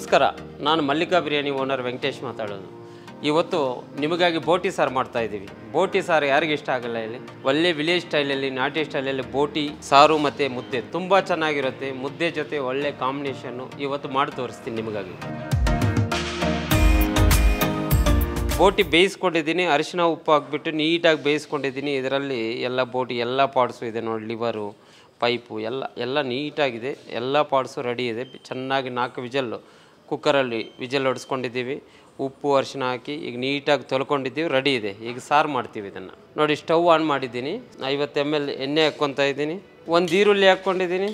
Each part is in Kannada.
ನಮಸ್ಕಾರ ನಾನು ಮಲ್ಲಿಕಾ ಬಿರಿಯಾನಿ ಓನರ್ ವೆಂಕಟೇಶ್ ಮಾತಾಡೋದು ಇವತ್ತು ನಿಮಗಾಗಿ ಬೋಟಿ ಸಾರು ಮಾಡ್ತಾ ಇದ್ದೀವಿ ಬೋಟಿ ಸಾರು ಯಾರಿಗೆ ಇಷ್ಟ ಆಗಲ್ಲ ಇಲ್ಲಿ ಒಳ್ಳೆ ವಿಲೇಜ್ ಸ್ಟೈಲಲ್ಲಿ ನಾಟಿ ಸ್ಟೈಲಲ್ಲಿ ಬೋಟಿ ಸಾರು ಮತ್ತು ಮುದ್ದೆ ತುಂಬ ಚೆನ್ನಾಗಿರುತ್ತೆ ಮುದ್ದೆ ಜೊತೆ ಒಳ್ಳೆ ಕಾಂಬಿನೇಷನ್ನು ಇವತ್ತು ಮಾಡಿ ತೋರಿಸ್ತೀನಿ ನಿಮಗಾಗಿ ಬೋಟಿ ಬೇಯಿಸ್ಕೊಂಡಿದ್ದೀನಿ ಅರಿಶಿನ ಉಪ್ಪು ಹಾಕ್ಬಿಟ್ಟು ನೀಟಾಗಿ ಬೇಯಿಸ್ಕೊಂಡಿದ್ದೀನಿ ಇದರಲ್ಲಿ ಎಲ್ಲ ಬೋಟಿ ಎಲ್ಲ ಪಾರ್ಟ್ಸು ಇದೆ ನೋಡಿ ಲಿವರು ಪೈಪು ಎಲ್ಲ ಎಲ್ಲ ನೀಟಾಗಿದೆ ಎಲ್ಲ ಪಾರ್ಟ್ಸು ರೆಡಿ ಇದೆ ಚೆನ್ನಾಗಿ ನಾಲ್ಕು ವಿಜಲ್ಲು ಕುಕ್ಕರಲ್ಲಿ ವಿಜಲ್ ಹೊಡೆಸ್ಕೊಂಡಿದ್ದೀವಿ ಉಪ್ಪು ಅರಿಶಿನ ಹಾಕಿ ಈಗ ನೀಟಾಗಿ ತೊಳ್ಕೊಂಡಿದ್ದೀವಿ ರೆಡಿ ಇದೆ ಈಗ ಸಾರು ಮಾಡ್ತೀವಿ ಇದನ್ನು ನೋಡಿ ಸ್ಟವ್ ಆನ್ ಮಾಡಿದ್ದೀನಿ ಐವತ್ತು ಎಮ್ ಎಲ್ ಎಣ್ಣೆ ಹಾಕ್ಕೊತಾ ಇದ್ದೀನಿ ಒಂದು ಈರುಳ್ಳಿ ಹಾಕ್ಕೊಂಡಿದ್ದೀನಿ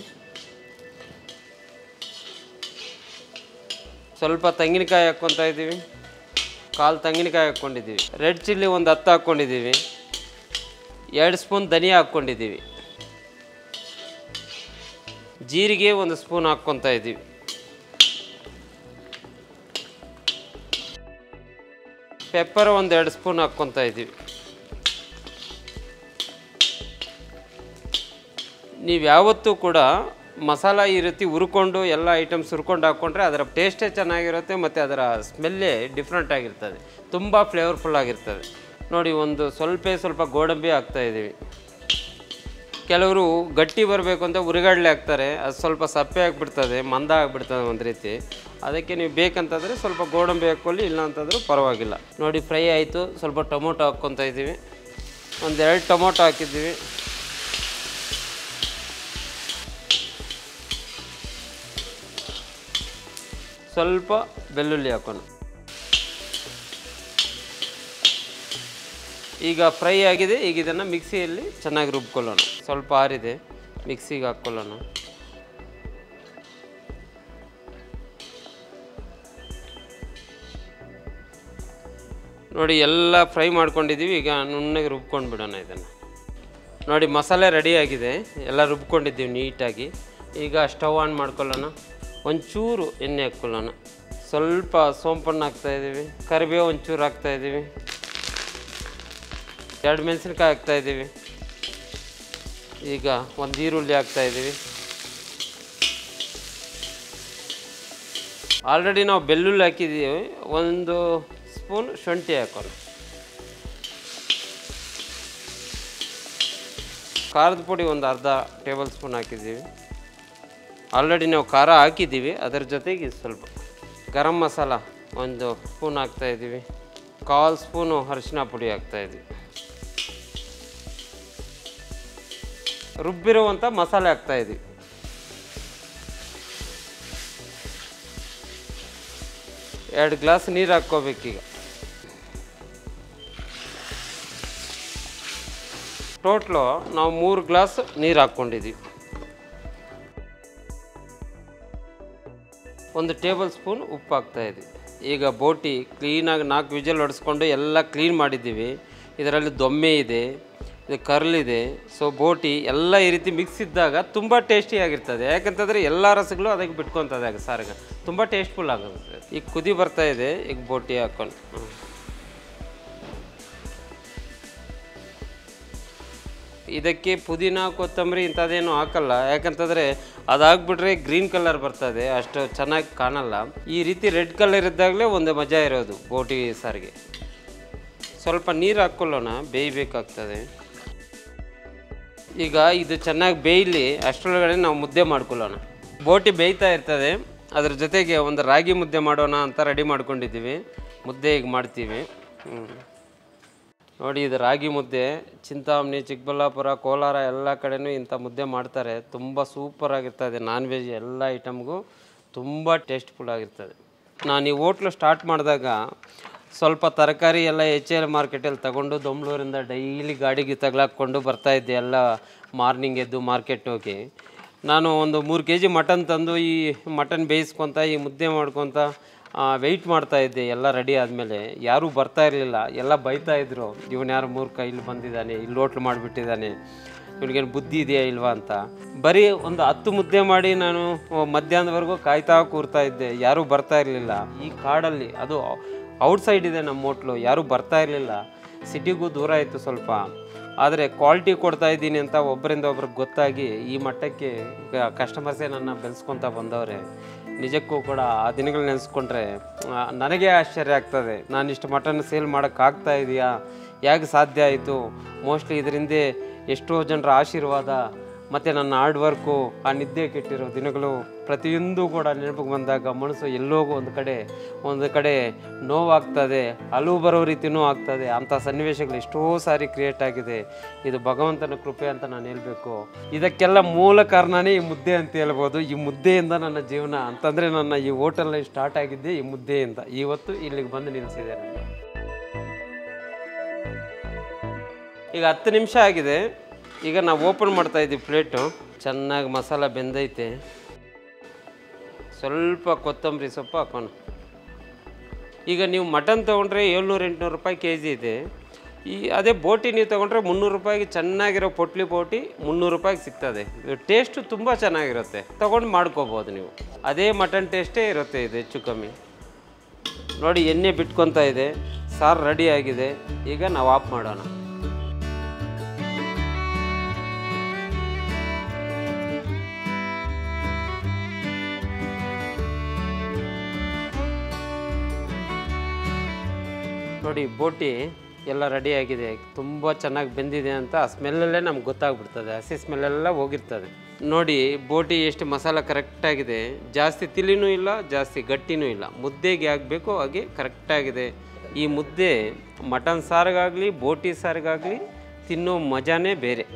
ಸ್ವಲ್ಪ ತೆಂಗಿನಕಾಯಿ ಹಾಕ್ಕೊತಾ ಇದ್ದೀವಿ ಕಾಲು ತೆಂಗಿನಕಾಯಿ ಹಾಕ್ಕೊಂಡಿದ್ದೀವಿ ರೆಡ್ ಚಿಲ್ಲಿ ಒಂದು ಹತ್ತು ಹಾಕ್ಕೊಂಡಿದ್ದೀವಿ ಎರಡು ಸ್ಪೂನ್ ಧನಿಯಾ ಹಾಕ್ಕೊಂಡಿದ್ದೀವಿ ಜೀರಿಗೆ ಒಂದು ಸ್ಪೂನ್ ಹಾಕ್ಕೊತಾ ಇದ್ದೀವಿ ಪೆಪ್ಪರ್ ಒಂದು ಎರಡು ಸ್ಪೂನ್ ಹಾಕ್ಕೊತಾ ಇದ್ದೀವಿ ನೀವು ಯಾವತ್ತೂ ಕೂಡ ಮಸಾಲ ಈ ರೀತಿ ಹುರ್ಕೊಂಡು ಎಲ್ಲ ಐಟಮ್ಸ್ ಹುರ್ಕೊಂಡು ಹಾಕ್ಕೊಂಡ್ರೆ ಅದರ ಟೇಸ್ಟೇ ಚೆನ್ನಾಗಿರುತ್ತೆ ಮತ್ತು ಅದರ ಸ್ಮೆಲ್ಲೇ ಡಿಫ್ರೆಂಟ್ ಆಗಿರ್ತದೆ ತುಂಬ ಫ್ಲೇವರ್ಫುಲ್ ಆಗಿರ್ತದೆ ನೋಡಿ ಒಂದು ಸ್ವಲ್ಪ ಸ್ವಲ್ಪ ಗೋಡಂಬಿ ಹಾಕ್ತಾ ಇದ್ದೀವಿ ಕೆಲವರು ಗಟ್ಟಿ ಬರಬೇಕು ಅಂತ ಉರಿಗಡ್ಲೆ ಹಾಕ್ತಾರೆ ಅದು ಸ್ವಲ್ಪ ಸಪ್ಪೆ ಆಗಿಬಿಡ್ತದೆ ಮಂದ ಆಗಿಬಿಡ್ತದೆ ಒಂದು ರೀತಿ ಅದಕ್ಕೆ ನೀವು ಬೇಕಂತಂದರೆ ಸ್ವಲ್ಪ ಗೋಡಂಬಿ ಹಾಕ್ಕೊಳ್ಳಿ ಇಲ್ಲ ಅಂತಂದರೂ ಪರವಾಗಿಲ್ಲ ನೋಡಿ ಫ್ರೈ ಆಯಿತು ಸ್ವಲ್ಪ ಟೊಮೊಟೊ ಹಾಕ್ಕೊತಾ ಇದ್ದೀವಿ ಒಂದೆರಡು ಟೊಮೊಟೊ ಹಾಕಿದ್ದೀವಿ ಸ್ವಲ್ಪ ಬೆಳ್ಳುಳ್ಳಿ ಹಾಕೋಣ ಈಗ ಫ್ರೈ ಆಗಿದೆ ಈಗ ಇದನ್ನು ಮಿಕ್ಸಿಯಲ್ಲಿ ಚೆನ್ನಾಗಿ ರುಬ್ಕೊಳ್ಳೋಣ ಸ್ವಲ್ಪ ಆರಿದೆ ಮಿಕ್ಸಿಗೆ ಹಾಕ್ಕೊಳ್ಳೋಣ ನೋಡಿ ಎಲ್ಲ ಫ್ರೈ ಮಾಡ್ಕೊಂಡಿದ್ದೀವಿ ಈಗ ನುಣ್ಣಗೆ ರುಬ್ಕೊಂಡು ಬಿಡೋಣ ಇದನ್ನು ನೋಡಿ ಮಸಾಲೆ ರೆಡಿ ಆಗಿದೆ ಎಲ್ಲ ರುಬ್ಕೊಂಡಿದ್ದೀವಿ ನೀಟಾಗಿ ಈಗ ಸ್ಟವ್ ಆನ್ ಮಾಡ್ಕೊಳ್ಳೋಣ ಒಂಚೂರು ಎಣ್ಣೆ ಹಾಕ್ಕೊಳ್ಳೋಣ ಸ್ವಲ್ಪ ಸೋಂಪನ್ನು ಹಾಕ್ತಾಯಿದ್ದೀವಿ ಕರಿಬೇವು ಒಂಚೂರು ಹಾಕ್ತಾಯಿದ್ದೀವಿ ಎರಡು ಮೆಣಸಿನ್ಕಾಯಿ ಹಾಕ್ತಾಯಿದ್ದೀವಿ ಈಗ ಒಂದು ಈರುಳ್ಳಿ ಹಾಕ್ತಾಯಿದ್ದೀವಿ ಆಲ್ರೆಡಿ ನಾವು ಬೆಳ್ಳುಳ್ಳಿ ಹಾಕಿದ್ದೀವಿ ಒಂದು ಸ್ಪೂನ್ ಶುಂಠಿ ಹಾಕೋಣ ಖಾರದ ಪುಡಿ ಒಂದು ಅರ್ಧ ಟೇಬಲ್ ಸ್ಪೂನ್ ಹಾಕಿದ್ದೀವಿ ಆಲ್ರೆಡಿ ನಾವು ಖಾರ ಹಾಕಿದ್ದೀವಿ ಅದರ ಜೊತೆಗೆ ಸ್ವಲ್ಪ ಗರಂ ಮಸಾಲ ಒಂದು ಸ್ಪೂನ್ ಹಾಕ್ತಾಯಿದ್ದೀವಿ ಕಾಲು ಸ್ಪೂನು ಅರಿಶಿನ ಪುಡಿ ಹಾಕ್ತಾಯಿದ್ದೀವಿ ರುಬ್ಬಿರುವಂಥ ಮಸಾಲೆ ಹಾಕ್ತಾಯಿದ್ದೀವಿ ಎರಡು ಗ್ಲಾಸ್ ನೀರು ಹಾಕ್ಕೋಬೇಕೀಗ ಟೋಟ್ಲು ನಾವು ಮೂರು ಗ್ಲಾಸ್ ನೀರು ಹಾಕ್ಕೊಂಡಿದ್ದೀವಿ ಒಂದು ಟೇಬಲ್ ಸ್ಪೂನ್ ಉಪ್ಪು ಹಾಕ್ತಾಯಿದ್ವಿ ಈಗ ಬೋಟಿ ಕ್ಲೀನಾಗಿ ನಾಲ್ಕು ವಿಜಲ್ ಹೊಡೆಸ್ಕೊಂಡು ಎಲ್ಲ ಕ್ಲೀನ್ ಮಾಡಿದ್ದೀವಿ ಇದರಲ್ಲಿ ದೊಮ್ಮೆ ಇದೆ ಇದು ಕರ್ಲಿದೆ ಸೊ ಬೋಟಿ ಎಲ್ಲ ಈ ರೀತಿ ಮಿಕ್ಸ್ ಇದ್ದಾಗ ತುಂಬ ಟೇಸ್ಟಿಯಾಗಿರ್ತದೆ ಯಾಕಂತಂದರೆ ಎಲ್ಲ ರಸಗಳು ಅದಕ್ಕೆ ಬಿಟ್ಕೊತದೆ ಆಗ ಸಾರಿಗೆ ತುಂಬ ಟೇಸ್ಟ್ಫುಲ್ ಆಗುತ್ತೆ ಈಗ ಕುದಿ ಬರ್ತಾ ಇದೆ ಈಗ ಬೋಟಿ ಹಾಕ್ಕೊಂಡು ಹ್ಮ್. ಇದಕ್ಕೆ ಪುದೀನ ಕೊತ್ತಂಬರಿ ಇಂಥದ್ದೇನು ಹಾಕಲ್ಲ ಯಾಕಂತಂದರೆ ಅದಾಗ್ಬಿಟ್ರೆ ಗ್ರೀನ್ ಕಲರ್ ಬರ್ತದೆ ಅಷ್ಟು ಚೆನ್ನಾಗಿ ಕಾಣಲ್ಲ ಈ ರೀತಿ ರೆಡ್ ಕಲರ್ ಇದ್ದಾಗಲೇ ಒಂದು ಮಜಾ ಇರೋದು ಬೋಟಿ ಸಾರಿಗೆ ಸ್ವಲ್ಪ ನೀರು ಹಾಕ್ಕೊಳ್ಳೋಣ ಬೇಯಬೇಕಾಗ್ತದೆ ಈಗ ಇದು ಚೆನ್ನಾಗಿ ಬೇಯಲಿ ಅಷ್ಟರೊಳಗಡೆ ನಾವು ಮುದ್ದೆ ಮಾಡ್ಕೊಳ್ಳೋಣ ಬೋಟಿ ಬೇಯ್ತಾ ಇರ್ತದೆ ಅದ್ರ ಜೊತೆಗೆ ಒಂದು ರಾಗಿ ಮುದ್ದೆ ಮಾಡೋಣ ಅಂತ ರೆಡಿ ಮಾಡ್ಕೊಂಡಿದ್ದೀವಿ ಮುದ್ದೆ ಈಗ ಮಾಡ್ತೀವಿ ಹ್ಞೂ ನೋಡಿ ಇದು ರಾಗಿ ಮುದ್ದೆ ಚಿಂತಾಮಣಿ ಚಿಕ್ಕಬಳ್ಳಾಪುರ ಕೋಲಾರ ಎಲ್ಲ ಕಡೆನೂ ಇಂಥ ಮುದ್ದೆ ಮಾಡ್ತಾರೆ ತುಂಬ ಸೂಪರ್ ಆಗಿರ್ತದೆ ನಾನ್ ವೆಜ್ ಎಲ್ಲ ಐಟಮ್ಗೂ ತುಂಬ ಟೇಸ್ಟ್ಫುಲ್ ಆಗಿರ್ತದೆ ನಾನು ಈ ಹೋಟ್ಲು ಸ್ಟಾರ್ಟ್ ಮಾಡಿದಾಗ ಸ್ವಲ್ಪ ತರಕಾರಿ ಎಲ್ಲ ಎಚ್ ಎಲ್ ಮಾರ್ಕೆಟಲ್ಲಿ ತಗೊಂಡು ದೊಮ್ಲೂರಿಂದ ಡೈಲಿ ಗಾಡಿಗೆ ತಗ್ಲಾಕ್ಕೊಂಡು ಬರ್ತಾಯಿದ್ದೆ ಎಲ್ಲ ಮಾರ್ನಿಂಗ್ ಎದ್ದು ಮಾರ್ಕೆಟ್ ಹೋಗಿ ನಾನು ಒಂದು ಮೂರು ಕೆ ಜಿ ಮಟನ್ ತಂದು ಈ ಮಟನ್ ಬೇಯಿಸ್ಕೊತ ಈ ಮುದ್ದೆ ಮಾಡ್ಕೊತ ವೆಯ್ಟ್ ಮಾಡ್ತಾ ಇದ್ದೆ ಎಲ್ಲ ರೆಡಿ ಆದಮೇಲೆ ಯಾರೂ ಬರ್ತಾ ಇರಲಿಲ್ಲ ಎಲ್ಲ ಬೈತಾ ಇದ್ರು ಇವನು ಯಾರು ಮೂರ್ಖ ಇಲ್ಲಿ ಬಂದಿದ್ದಾನೆ ಇಲ್ಲಿ ಹೋಟ್ಲು ಮಾಡಿಬಿಟ್ಟಿದ್ದಾನೆ ಇವನಿಗೇನು ಬುದ್ಧಿ ಇದೆಯಾ ಇಲ್ವಾ ಅಂತ ಬರೀ ಒಂದು ಹತ್ತು ಮುದ್ದೆ ಮಾಡಿ ನಾನು ಮಧ್ಯಾಹ್ನದವರೆಗೂ ಕಾಯ್ತಾ ಕೂರ್ತಾ ಇದ್ದೆ ಯಾರೂ ಬರ್ತಾ ಇರಲಿಲ್ಲ ಈ ಕಾಡಲ್ಲಿ ಅದು ಔಟ್ಸೈಡ್ ಇದೆ ನಮ್ಮ ಹೋಟ್ಲು ಯಾರೂ ಬರ್ತಾ ಇರಲಿಲ್ಲ ಸಿಟಿಗೂ ದೂರ ಇತ್ತು ಸ್ವಲ್ಪ ಆದರೆ ಕ್ವಾಲಿಟಿ ಕೊಡ್ತಾ ಇದ್ದೀನಿ ಅಂತ ಒಬ್ಬರಿಂದ ಒಬ್ರಿಗೆ ಗೊತ್ತಾಗಿ ಈ ಮಟ್ಟಕ್ಕೆ ಈಗ ಕಸ್ಟಮರ್ಸೇ ನನ್ನ ಬೆಳೆಸ್ಕೊತ ಬಂದವ್ರೆ ನಿಜಕ್ಕೂ ಕೂಡ ಆ ದಿನಗಳು ನೆನೆಸ್ಕೊಂಡ್ರೆ ಆ, ನನಗೆ ಆಶ್ಚರ್ಯ ಆಗ್ತದೆ ನಾನು ಇಷ್ಟು ಮಟನ್ ಸೇಲ್ ಮಾಡೋಕ್ಕಾಗ್ತಾ ಇದೆಯಾ ಹೇಗೆ ಸಾಧ್ಯ ಆಯಿತು ಮೋಸ್ಟ್ಲಿ ಇದರಿಂದ ಎಷ್ಟೋ ಜನರ ಆಶೀರ್ವಾದ ಮತ್ತು ನನ್ನ ಹಾರ್ಡ್ ವರ್ಕು ಆ ನಿದ್ದೆ ಕೆಟ್ಟಿರೋ ದಿನಗಳು ಪ್ರತಿಯೊಂದು ಕೂಡ ನೆನಪಿಗೆ ಬಂದಾಗ ಮನಸ್ಸು ಎಲ್ಲೋ ಒಂದು ಕಡೆ ಒಂದು ಕಡೆ ನೋವಾಗ್ತದೆ ಅಳು ಬರೋ ರೀತಿಯೂ ಆಗ್ತದೆ ಅಂಥ ಸನ್ನಿವೇಶಗಳು ಎಷ್ಟೋ ಸಾರಿ ಕ್ರಿಯೇಟ್ ಆಗಿದೆ ಇದು ಭಗವಂತನ ಕೃಪೆ ಅಂತ ನಾನು ಹೇಳ್ಬೇಕು ಇದಕ್ಕೆಲ್ಲ ಮೂಲ ಕಾರಣನೇ ಈ ಮುದ್ದೆ ಅಂತ ಹೇಳ್ಬೋದು ಈ ಮುದ್ದೆಯಿಂದ ನನ್ನ ಜೀವನ ಅಂತಂದರೆ ನನ್ನ ಈ ಹೋಟೆಲ್ ಸ್ಟಾರ್ಟ್ ಆಗಿದ್ದೆ ಈ ಮುದ್ದೆಯಿಂದ ಇವತ್ತು ಇಲ್ಲಿಗೆ ಬಂದು ನಿಲ್ಲಿಸಿದೆ ನಾನು ಈಗ ಹತ್ತು ನಿಮಿಷ ಆಗಿದೆ ಈಗ ನಾವು ಓಪನ್ ಮಾಡ್ತಾ ಇದ್ದೀವಿ ಪ್ಲೇಟು ಚೆನ್ನಾಗಿ ಮಸಾಲ ಬೆಂದೈತೆ ಸ್ವಲ್ಪ ಕೊತ್ತಂಬರಿ ಸೊಪ್ಪು ಹಾಕೋಣ ಈಗ ನೀವು ಮಟನ್ ತೊಗೊಂಡ್ರೆ ಏಳ್ನೂರು ಎಂಟುನೂರು ರೂಪಾಯಿ ಕೆ ಜಿ ಇದೆ ಈ ಅದೇ ಬೋಟಿ ನೀವು ತೊಗೊಂಡ್ರೆ ಮುನ್ನೂರು ರೂಪಾಯಿಗೆ ಚೆನ್ನಾಗಿರೋ ಪೊಟ್ಲಿ ಬೋಟಿ ಮುನ್ನೂರು ರೂಪಾಯಿಗೆ ಸಿಗ್ತದೆ ಟೇಸ್ಟು ತುಂಬ ಚೆನ್ನಾಗಿರುತ್ತೆ ತೊಗೊಂಡು ಮಾಡ್ಕೋಬೋದು ನೀವು ಅದೇ ಮಟನ್ ಟೇಸ್ಟೇ ಇರುತ್ತೆ ಇದು ಹೆಚ್ಚು ಕಮ್ಮಿ ನೋಡಿ ಎಣ್ಣೆ ಬಿಟ್ಕೊತಾ ಇದೆ ಸಾರು ರೆಡಿ ಆಗಿದೆ ಈಗ ನಾವು ಆಫ್ ಮಾಡೋಣ ನೋಡಿ ಬೋಟಿ ಎಲ್ಲ ರೆಡಿ ಆಗಿದೆ ತುಂಬ ಚೆನ್ನಾಗಿ ಬೆಂದಿದೆ ಅಂತ ಆ ಸ್ಮೆಲ್ಲಲ್ಲೇ ನಮ್ಗೆ ಗೊತ್ತಾಗ್ಬಿಡ್ತದೆ ಹಸಿ ಸ್ಮೆಲ್ಲೆಲ್ಲ ಹೋಗಿರ್ತದೆ ನೋಡಿ ಬೋಟಿ ಎಷ್ಟು ಮಸಾಲ ಕರೆಕ್ಟಾಗಿದೆ ಜಾಸ್ತಿ ತಿಳಿನೂ ಇಲ್ಲ ಜಾಸ್ತಿ ಗಟ್ಟಿನೂ ಇಲ್ಲ ಮುದ್ದೆಗೆ ಆಗಬೇಕು ಹಾಗೆ ಕರೆಕ್ಟಾಗಿದೆ ಈ ಮುದ್ದೆ ಮಟನ್ ಸಾರಿಗಾಗಲಿ ಬೋಟಿ ಸಾರಿಗಾಗಲಿ ತಿನ್ನೋ ಮಜಾನೇ ಬೇರೆ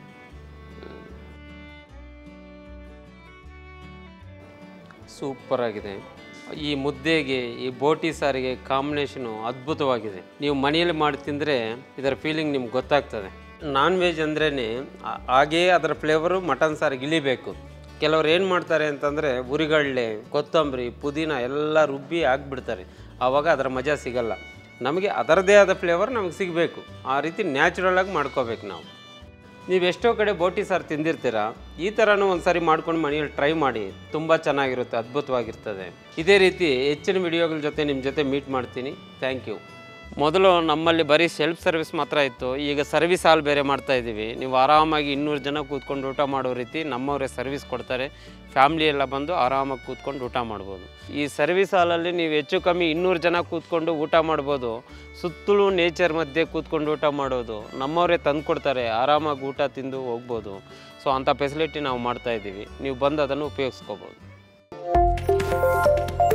ಸೂಪರ್ ಆಗಿದೆ ಈ ಮುದ್ದೆಗೆ ಈ ಬೋಟಿ ಸಾರಿಗೆ ಕಾಂಬಿನೇಷನು ಅದ್ಭುತವಾಗಿದೆ ನೀವು ಮನೆಯಲ್ಲಿ ಮಾಡಿ ತಿಂದರೆ ಇದರ ಫೀಲಿಂಗ್ ನಿಮ್ಗೆ ಗೊತ್ತಾಗ್ತದೆ ನಾನ್ ವೆಜ್ ಅಂದ್ರೇ ಹಾಗೇ ಅದರ ಫ್ಲೇವರು ಮಟನ್ ಸಾರಿಗೆ ಇಳಿಬೇಕು ಕೆಲವ್ರು ಏನು ಮಾಡ್ತಾರೆ ಅಂತಂದರೆ ಉರಿಗಳ್ಳೆ ಕೊತ್ತಂಬರಿ ಪುದೀನ ಎಲ್ಲ ರುಬ್ಬಿ ಹಾಕ್ಬಿಡ್ತಾರೆ ಆವಾಗ ಅದರ ಮಜಾ ಸಿಗಲ್ಲ ನಮಗೆ ಅದರದೇ ಆದ ಫ್ಲೇವರ್ ನಮಗೆ ಸಿಗಬೇಕು ಆ ರೀತಿ ನ್ಯಾಚುರಲ್ ಆಗಿ ಮಾಡ್ಕೋಬೇಕು ನಾವು ನೀವು ಎಷ್ಟೋ ಕಡೆ ಬೋಟಿ ಸಾರು ತಿಂದಿರ್ತೀರ ಈ ಥರನೂ ಒಂದು ಸಾರಿ ಮಾಡ್ಕೊಂಡು ಮನೆಯಲ್ಲಿ ಟ್ರೈ ಮಾಡಿ ತುಂಬ ಚೆನ್ನಾಗಿರುತ್ತೆ ಅದ್ಭುತವಾಗಿರ್ತದೆ ಇದೇ ರೀತಿ ಹೆಚ್ಚಿನ ವಿಡಿಯೋಗಳ ಜೊತೆ ನಿಮ್ಮ ಜೊತೆ ಮೀಟ್ ಮಾಡ್ತೀನಿ ಥ್ಯಾಂಕ್ ಯು ಮೊದಲು ನಮ್ಮಲ್ಲಿ ಬರೀ ಸೆಲ್ಫ್ ಸರ್ವಿಸ್ ಮಾತ್ರ ಇತ್ತು ಈಗ ಸರ್ವಿಸ್ ಹಾಲ್ ಬೇರೆ ಮಾಡ್ತಾ ಇದ್ದೀವಿ ನೀವು ಆರಾಮಾಗಿ ಇನ್ನೂರು ಜನ ಕೂತ್ಕೊಂಡು ಊಟ ಮಾಡೋ ರೀತಿ ನಮ್ಮವರೇ ಸರ್ವಿಸ್ ಕೊಡ್ತಾರೆ ಫ್ಯಾಮ್ಲಿ ಎಲ್ಲ ಬಂದು ಆರಾಮಾಗಿ ಕೂತ್ಕೊಂಡು ಊಟ ಮಾಡ್ಬೋದು ಈ ಸರ್ವಿಸ್ ಹಾಲಲ್ಲಿ ನೀವು ಹೆಚ್ಚು ಕಮ್ಮಿ ಇನ್ನೂರು ಜನ ಕೂತ್ಕೊಂಡು ಊಟ ಮಾಡ್ಬೋದು ಸುತ್ತಲೂ ನೇಚರ್ ಮಧ್ಯೆ ಕೂತ್ಕೊಂಡು ಊಟ ಮಾಡೋದು ನಮ್ಮವರೇ ತಂದು ಕೊಡ್ತಾರೆ ಆರಾಮಾಗಿ ಊಟ ತಿಂದು ಹೋಗ್ಬೋದು ಸೊ ಅಂಥ ಫೆಸಿಲಿಟಿ ನಾವು ಮಾಡ್ತಾ ಇದ್ದೀವಿ ನೀವು ಬಂದು ಅದನ್ನು ಉಪಯೋಗಿಸ್ಕೋಬೋದು